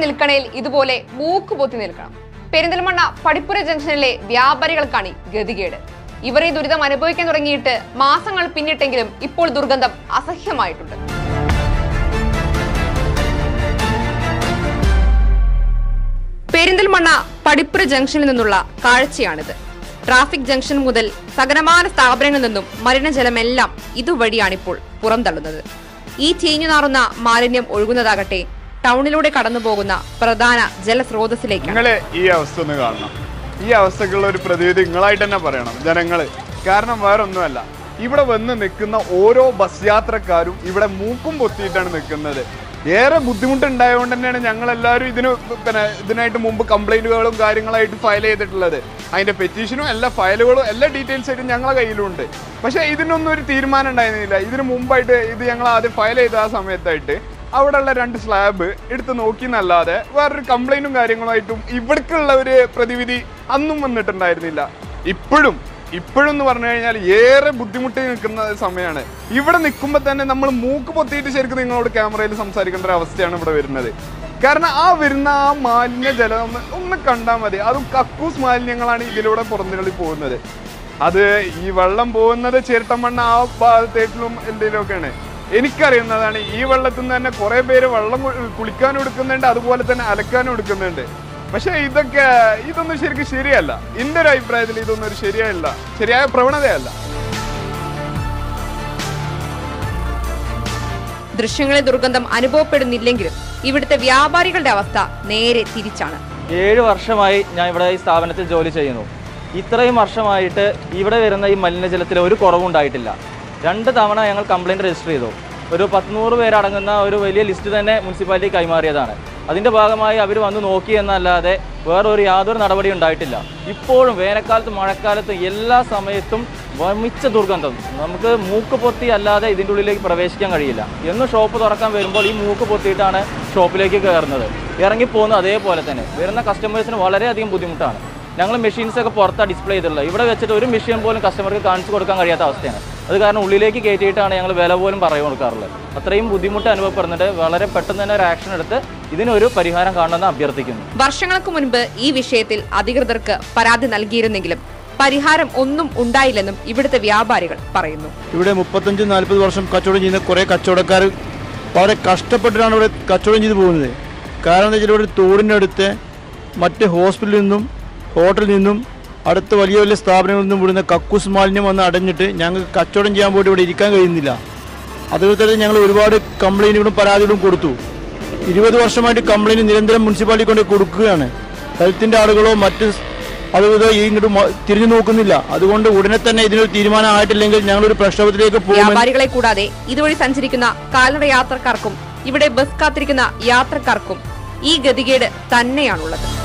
നിൽക്കണേൽ ഇതുപോലെ മൂക്ക് പൊത്തി നിൽക്കണം പെരിന്തൽമണ്ണ പടിപ്പുര ജംഗ്ഷനിലെ വ്യാപാരികൾക്കാണ് ഈ ഗതികേട് ഇവർ ഈ ദുരിതം അനുഭവിക്കാൻ തുടങ്ങിയിട്ട് മാസങ്ങൾ പിന്നിട്ടെങ്കിലും ഇപ്പോൾ ദുർഗന്ധം അസഹ്യമായിട്ടുണ്ട് പെരിന്തൽമണ്ണ പടിപ്പുര ജംഗ്ഷനിൽ നിന്നുള്ള കാഴ്ചയാണിത് ട്രാഫിക് ജംഗ്ഷൻ മുതൽ സകലമാന സ്ഥാപനങ്ങളിൽ നിന്നും മലിനജലമെല്ലാം ഇതുവഴിയാണിപ്പോൾ പുറന്തള്ളുന്നത് ഈ ചീഞ്ഞു നാറുന്ന മാലിന്യം ഒഴുകുന്നതാകട്ടെ ടൗണിലൂടെ കടന്നുപോകുന്ന പ്രധാന ജലസ്രോതസ്സിലേക്കാണ് നിങ്ങള് ഈ അവസ്ഥ ഒന്ന് കാണണം ഈ അവസ്ഥക്കുള്ള ഒരു പ്രതിവിധി നിങ്ങളായിട്ട് തന്നെ പറയണം ജനങ്ങള് കാരണം വേറെ ഒന്നുമല്ല ഇവിടെ വന്ന് നിൽക്കുന്ന ഓരോ ബസ് യാത്രക്കാരും ഇവിടെ മൂക്കും പൊത്തിയിട്ടാണ് നിൽക്കുന്നത് ഏറെ ബുദ്ധിമുട്ടുണ്ടായതുകൊണ്ട് തന്നെയാണ് ഞങ്ങൾ എല്ലാവരും ഇതിന് പിന്നെ ഇതിനായിട്ട് മുമ്പ് കംപ്ലൈന്റുകളും കാര്യങ്ങളായിട്ട് ഫയൽ ചെയ്തിട്ടുള്ളത് അതിന്റെ പെറ്റീഷനും എല്ലാ ഫയലുകളും എല്ലാ ഡീറ്റെയിൽസ് ആയിട്ടും ഞങ്ങളെ കയ്യിലുണ്ട് പക്ഷേ ഇതിനൊന്നും ഒരു തീരുമാനം ഉണ്ടായിരുന്നില്ല ഇതിന് മുമ്പായിട്ട് ഇത് ഞങ്ങൾ ആദ്യം ഫയൽ ചെയ്ത ആ സമയത്തായിട്ട് അവിടെയുള്ള രണ്ട് സ്ലാബ് എടുത്ത് നോക്കി എന്നല്ലാതെ വേറൊരു കംപ്ലൈന്റും കാര്യങ്ങളുമായിട്ടും ഇവിടേക്കുള്ള ഒരു പ്രതിവിധി അന്നും വന്നിട്ടുണ്ടായിരുന്നില്ല ഇപ്പോഴും ഇപ്പോഴും എന്ന് പറഞ്ഞു കഴിഞ്ഞാൽ ഏറെ ബുദ്ധിമുട്ടി നിൽക്കുന്ന സമയമാണ് ഇവിടെ നിൽക്കുമ്പോൾ തന്നെ നമ്മൾ മൂക്ക് പൊത്തിയിട്ട് ശരിക്കും നിങ്ങളോട് ക്യാമറയിൽ സംസാരിക്കേണ്ട ഒരു അവസ്ഥയാണ് ഇവിടെ വരുന്നത് കാരണം ആ വരുന്ന ആ മാലിന്യ ജലം ഒന്ന് ഒന്ന് കണ്ടാൽ മതി അതും കക്കൂസ് മാലിന്യങ്ങളാണ് ഇതിലൂടെ പുറന്തള്ളി പോകുന്നത് അത് ഈ വെള്ളം പോകുന്നത് ചിരട്ടമണ്ണ ആ ഭാഗത്തേട്ടിലും എന്തെങ്കിലുമൊക്കെയാണ് എനിക്കറിയുന്നതാണ് ഈ വെള്ളത്തിൽ നിന്ന് തന്നെ കുറെ പേര് വെള്ളം കു- കുളിക്കാനും എടുക്കുന്നുണ്ട് അതുപോലെ തന്നെ അലക്കാനും എടുക്കുന്നുണ്ട് പക്ഷെ ഇതൊക്കെ ഇതൊന്നും ശരിക്കും ശരിയല്ല എൻ്റെ ഒരു അഭിപ്രായത്തിൽ ഇതൊന്നും ഒരു ശരിയല്ല ശരിയായ പ്രവണതയല്ല ദൃശ്യങ്ങളിൽ ദുർഗന്ധം അനുഭവപ്പെടുന്നില്ലെങ്കിലും ഇവിടുത്തെ വ്യാപാരികളുടെ അവസ്ഥ നേരെ തിരിച്ചാണ് ഏഴ് വർഷമായി ഞാൻ ഇവിടെ ഈ സ്ഥാപനത്തിൽ ജോലി ചെയ്യുന്നു ഇത്രയും വർഷമായിട്ട് ഇവിടെ വരുന്ന ഈ മലിനജലത്തിൽ ഒരു കുറവും ഉണ്ടായിട്ടില്ല രണ്ട് തവണ ഞങ്ങൾ കംപ്ലൈൻറ്റ് രജിസ്റ്റർ ചെയ്തു ഒരു പത്തുനൂറ് പേരടങ്ങുന്ന ഒരു വലിയ ലിസ്റ്റ് തന്നെ മുനിസിപ്പാലിറ്റി കൈമാറിയതാണ് അതിൻ്റെ ഭാഗമായി അവർ വന്ന് നോക്കി എന്നല്ലാതെ വേറൊരു യാതൊരു നടപടി ഉണ്ടായിട്ടില്ല ഇപ്പോഴും വേനൽക്കാലത്ത് മഴക്കാലത്ത് എല്ലാ സമയത്തും വമിച്ച ദുർഗന്ധം നമുക്ക് മൂക്ക് പൊത്തി അല്ലാതെ ഇതിൻ്റെ ഉള്ളിലേക്ക് പ്രവേശിക്കാൻ കഴിയില്ല എന്ന് ഷോപ്പ് തുറക്കാൻ വരുമ്പോൾ ഈ മൂക്ക് പൊത്തിയിട്ടാണ് ഷോപ്പിലേക്ക് കയറുന്നത് ഇറങ്ങിപ്പോകുന്നത് അതേപോലെ തന്നെ വരുന്ന കസ്റ്റമേഴ്സിന് വളരെയധികം ബുദ്ധിമുട്ടാണ് ഞങ്ങൾ മെഷീൻസ് ഒക്കെ പുറത്താണ് ഡിസ്പ്ലേ ചെയ്തിട്ടുള്ളത് ഇവിടെ വെച്ചിട്ട് ഒരു മെഷീൻ പോലും കസ്റ്റമർക്ക് കാണിച്ചു കൊടുക്കാൻ കഴിയാത്ത അവസ്ഥയാണ് അത് കാരണം ഉള്ളിലേക്ക് കയറ്റിയിട്ടാണ് ഞങ്ങൾ വില പോലും പറഞ്ഞു കൊടുക്കാറുള്ളത് അത്രയും ബുദ്ധിമുട്ട് അനുഭവപ്പെടുന്നുണ്ട് വളരെ പെട്ടെന്ന് തന്നെ ഒരു ആക്ഷൻ എടുത്ത് ഇതിനൊരു പരിഹാരം കാണണമെന്ന് അഭ്യർത്ഥിക്കുന്നു വർഷങ്ങൾക്ക് മുൻപ് ഈ വിഷയത്തിൽ അധികൃതർക്ക് പരാതി നൽകിയിരുന്നെങ്കിലും പരിഹാരം ഒന്നും ഉണ്ടായില്ലെന്നും ഇവിടുത്തെ വ്യാപാരികൾ പറയുന്നു ഇവിടെ മുപ്പത്തഞ്ച് നാൽപ്പത് വർഷം കച്ചവടം ചെയ്യുന്ന കുറേ കച്ചവടക്കാർ വളരെ കഷ്ടപ്പെട്ടിട്ടാണ് ഇവിടെ കച്ചവടം ചെയ്തു പോകുന്നത് കാരണം എന്താ വെച്ചാൽ ഇവിടെ തോടിൻ്റെ അടുത്ത് മറ്റ് ഹോസ്പിറ്റലിൽ നിന്നും ഹോട്ടലിൽ നിന്നും അടുത്ത വലിയ വലിയ സ്ഥാപനങ്ങളിൽ നിന്നും വിടുന്ന കക്കൂസ് മാലിന്യം വന്ന് അടഞ്ഞിട്ട് ഞങ്ങൾക്ക് കച്ചവടം ചെയ്യാൻ പോയിട്ട് ഇവിടെ ഇരിക്കാൻ കഴിയുന്നില്ല അതുപോലെ തന്നെ ഞങ്ങൾ ഒരുപാട് കംപ്ലൈൻറ്റുകളും പരാതികളും കൊടുത്തു ഇരുപത് വർഷമായിട്ട് കംപ്ലൈൻറ്റ് നിരന്തരം മുനിസിപ്പാലിറ്റി കൊണ്ട് കൊടുക്കുകയാണ് ഹെൽത്തിൻ്റെ ആളുകളോ മറ്റ് അതുപോലെ ഇങ്ങോട്ട് മ- തിരിഞ്ഞു നോക്കുന്നില്ല അതുകൊണ്ട് ഉടനെ തന്നെ ഇതിനൊരു തീരുമാനം ആയിട്ടില്ലെങ്കിൽ ഞങ്ങളൊരു പ്രക്ഷോഭത്തിലേക്ക് പോകുമെന്ന് വ്യാപാരികളെ കൂടാതെ ഇതുവഴി സഞ്ചരിക്കുന്ന കാൽനട യാത്രക്കാർക്കും ഇവിടെ ബസ് കാത്തിരിക്കുന്ന യാത്രക്കാർക്കും ഈ ഗതികേട് തന്നെയാണുള്ളത്